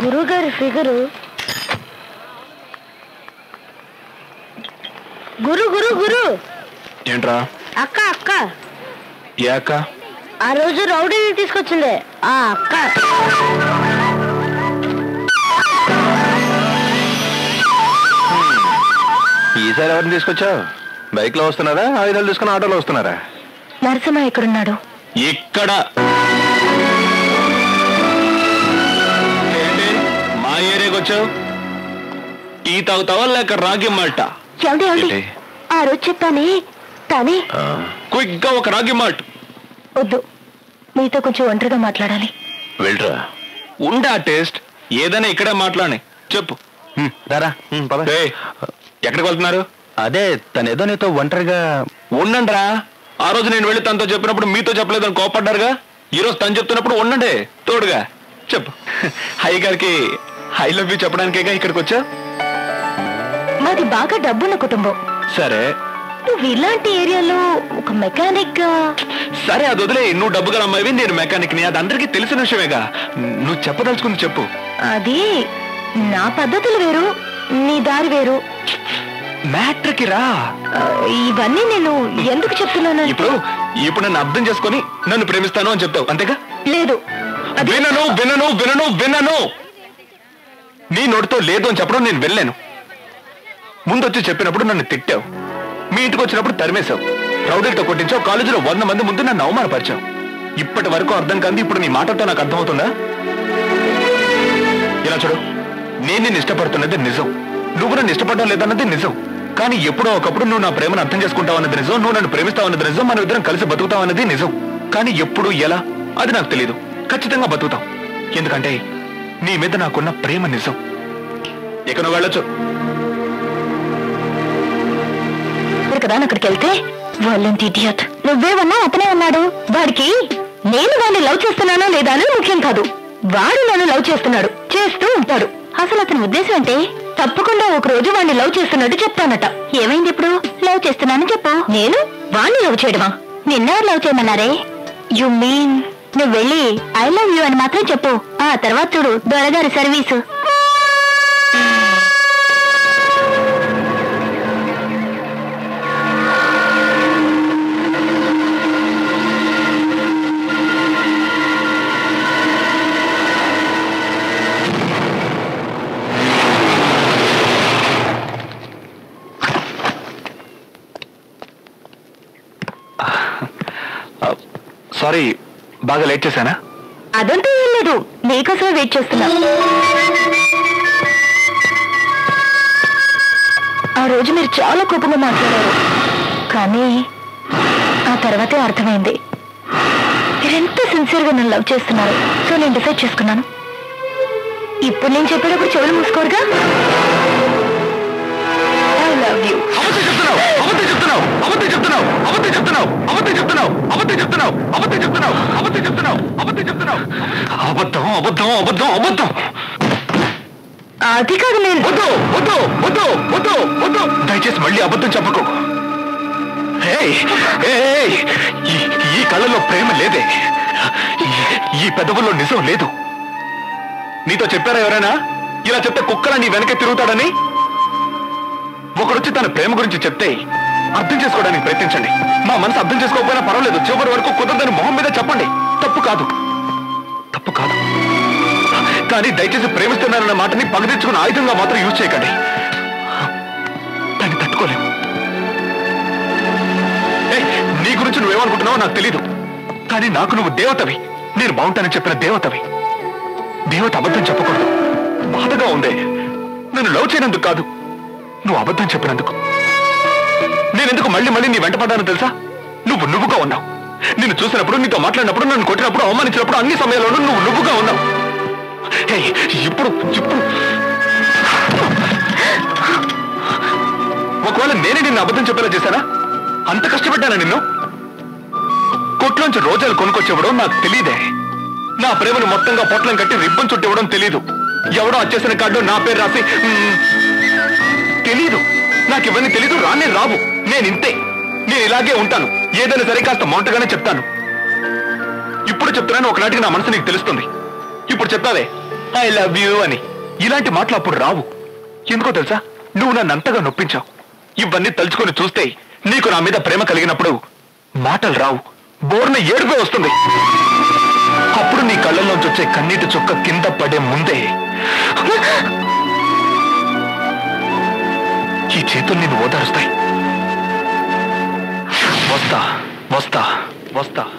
గురుగారి ఫిగరు గురు గురు గురు ఏంట్రా అక్క అక్క ఏ అక్క ఆ రోజు రౌడీని తీసుకొచ్చింది ఆ అక్క ఈసారి ఎవరిని తీసుకొచ్చావు బైక్ లో వస్తున్నారా ఆయుధాలు తీసుకుని ఆటోలో వస్తున్నారా నరసింహ ఎక్కడున్నాడు ఇక్కడ ఏంటి మా ఏరియాకి వచ్చావు టీ తాగుతావా లేక రాగి మాల్ట ఏమండి ఏమండి ఏంటి? ఆ రోజు చెప్పానే తానే క్విక్ గా ఒక రాగి మాల్ట్ వద్దు మీతో కొంచెం ఒంటరిగా మాట్లాడాలి వెళ్ళరా ఉండా టేస్ట్ ఏదైనా ఇక్కడే మాట్లాడి చెప్పు దారా ఏయ్, ఎక్కడికి వెళ్తున్నారు అదే తనేదో నీతో ఒంటరిగా ఉండండిరా ఆ రోజు నేను వెళ్ళి తనతో చెప్పినప్పుడు మీతో చెప్పలేదని కోపడ్డారుగా ఈ రోజు తను చెప్తున్నప్పుడు ఉండండి తోడుగా చెప్పు హై గారికి హై లవ్ యూ చెప్పడానికేగా ఇక్కడికి వచ్చా మాది బాగా డబ్బున్న కుటుంబం సరే నువ్వు ఇలాంటి ఏరియాలో ఒక మెకానిక్ గా సరే అది వదిలే నువ్వు డబ్బు గల అమ్మాయివి నేను మెకానిక్ ని అది అందరికీ తెలిసిన విషయమేగా నువ్వు చెప్పదలుచుకుంది చెప్పు అది నా పద్ధతులు వేరు నీ దారి వేరు మ్యాట్రకి రా ఆ, ఇవన్నీ నేను ఎందుకు చెప్తున్నాను ఇప్పుడు ఇప్పుడు నన్ను అర్థం చేసుకొని నన్ను ప్రేమిస్తాను అని చెప్తావు అంతేగా లేదు అది వినను వినను వినను వినను నీ నోటితో లేదు అని చెప్పడం నేను వెళ్ళాను ముందొచ్చి చెప్పినప్పుడు నన్ను తిట్టావు మీ ఇంటికి వచ్చినప్పుడు తరిమేశావు రౌడీలతో కొట్టించావు కాలేజీలో వంద మంది ముందు నన్ను అవమానపరిచావు ఇప్పటి వరకు అర్థం కాదు ఇప్పుడు నీ మాటతో నాకు అర్థమవుతుందా ఇలా చూడు నేను నిన్ను ఇష్టపడుతున్నది నిజం నువ్వు నన్ను ఇష్టపడడం లేదన్నది నిజం కానీ ఎప్పుడో ఒకప్పుడు నువ్వు నా ప్రేమను అర్థం చేసుకుంటావు అన్నది నిజం నువ్వు నన్ను ప్రేమిస్తావు అన్నది నిజం మనం ఇద్దరం కలిసి బతుకుతావు అన్నది నిజం కానీ ఎప్పుడు ఎలా అది నాకు తెలియదు ఖచ్చితంగా బతుకుతాం ఎందుకంటే నీ మీద నాకున్న ప్రేమ నిజం ఇక నువ్వు వెళ్ళొచ్చు ఇప్పుడు కదా అక్కడికి వెళ్తే వాళ్ళంటి ఇడియట్ నువ్వేమన్నా అతనే ఉన్నాడు వాడికి నేను వాడిని లవ్ చేస్తున్నానా లేదా అని ముఖ్యం కాదు వాడు నన్ను లవ్ చేస్తున్నాడు చేస్తూ ఉంటాడు అసలు అతని ఉద్దేశం అంటే తప్పకుండా ఒక రోజు వాడిని లవ్ చేస్తున్నట్టు చెప్తానట ఏమైంది ఇప్పుడు లవ్ చేస్తున్నాను చెప్పు నేను వాడిని లవ్ చేయడమా నిన్నెవరు లవ్ చేయమన్నారే యు మీన్ నువ్వు వెళ్ళి ఐ లవ్ యూ అని మాత్రం చెప్పు ఆ తర్వాత చూడు దొరగారి సర్వీసు సారీ బాగా లేట్ చేశానా అదంతా ఏం లేదు నీకోసమే వెయిట్ చేస్తున్నా ఆ రోజు మీరు చాలా కోపంగా మాట్లాడారు కానీ ఆ తర్వాతే అర్థమైంది మీరెంత సిన్సియర్గా నన్ను లవ్ చేస్తున్నారు సో నేను డిసైడ్ చేసుకున్నాను ఇప్పుడు నేను చెప్పేటప్పుడు చెవులు మూసుకోరుగా ఐ లవ్ యూ అబద్ధం చెప్తున్నావు అబద్ధం చెప్తున్నావు అబద్ధం చెప్తున్నావు అబద్ధం చెప్తున్నావు అబద్ధం చెప్తున్నావు అబద్ధం చెప్తున్నావు అబద్ధం చెప్తున్నావు అబద్ధం చెప్తున్నావు అబద్ధం అబద్ధం అబద్ధం అబద్ధం అది కాదు నేను వద్దు వద్దు వద్దు వద్దు వద్దు దయచేసి మళ్ళీ అబద్ధం చెప్పకు ఏయ్, ఏయ్, ఈ- ఈ కళ్ళలో ప్రేమ లేదే ఈ- ఈ పెదవుల్లో నిజం లేదు నీతో చెప్పారా ఎవరైనా ఇలా చెప్తే కుక్కల నీ వెనక తిరుగుతాడని ఒకడొచ్చి తన ప్రేమ గురించి చెప్తే అర్థం చేసుకోవడానికి ప్రయత్నించండి మా మనసు అర్థం చేసుకోకపోయినా పర్వాలేదు చివరి వరకు కుదరదని మొహం మీద చెప్పండి తప్పు కాదు తప్పు కాదు కానీ దయచేసి ప్రేమిస్తున్నారన్న మాటని పగదీర్చుకున్న ఆయుధంగా మాత్రం యూజ్ చేయకండి దాన్ని తట్టుకోలేము ఏయ్, నీ గురించి నువ్వేమనుకుంటున్నావో నాకు తెలీదు కానీ నాకు నువ్వు దేవతవి నేను బాగుంటానని చెప్పిన దేవతవి దేవత అబద్ధం చెప్పకూడదు బాధగా ఉంది నన్ను లవ్ చేయనందుకు కాదు నువ్వు అబద్ధం చెప్పినందుకు నేనెందుకు మళ్ళీ మళ్ళీ నీ వెంట పడ్డానో తెలుసా నువ్వు నువ్వుగా ఉన్నావు నిన్ను చూసినప్పుడు నీతో మాట్లాడినప్పుడు నన్ను కొట్టినప్పుడు అవమానించినప్పుడు అన్ని సమయాల్లోనూ నువ్వు నువ్వుగా ఉన్నావు హే, ఇప్పుడు ఇప్పుడు ఒకవేళ నేనే నిన్ను అబద్ధం చెప్పేలా చేశానా అంత కష్టపడ్డానా నిన్ను కొట్లోంచి రోజాలు కొనుక్కొచ్చివ్వడం నాకు తెలియదే నా ప్రేమను మొత్తంగా పొట్లం కట్టి రిబ్బన్ చుట్టివ్వడం తెలీదు ఎవడో వచ్చేసిన కార్డు నా పేరు రాసి మ్మ్, తెలీదు నాకు ఇవన్నీ తెలీదు రానే రావు నేను ఇంతే నేను ఇలాగే ఉంటాను ఏదైనా సరే కాస్త మౌంటగానే చెప్తాను ఇప్పుడు చెప్తున్నాను ఒకనాటికి నా మనసు నీకు తెలుస్తుంది ఇప్పుడు చెప్తావే ఐ లవ్ యూ అని ఇలాంటి మాటలు అప్పుడు రావు ఎందుకో తెలుసా నువ్వు నన్ను అంతగా నొప్పించావు ఇవన్నీ తలుచుకొని చూస్తే నీకు నా మీద ప్రేమ కలిగినప్పుడు మాటలు రావు బోర్న ఏడుపే వస్తుంది అప్పుడు నీ కళ్ళల్లోంచి వచ్చే కన్నీటి చుక్క కింద పడే ముందే ఈ చేతులు నిన్ను ఓదారుస్తాయి వస్తా వస్తా వస్తా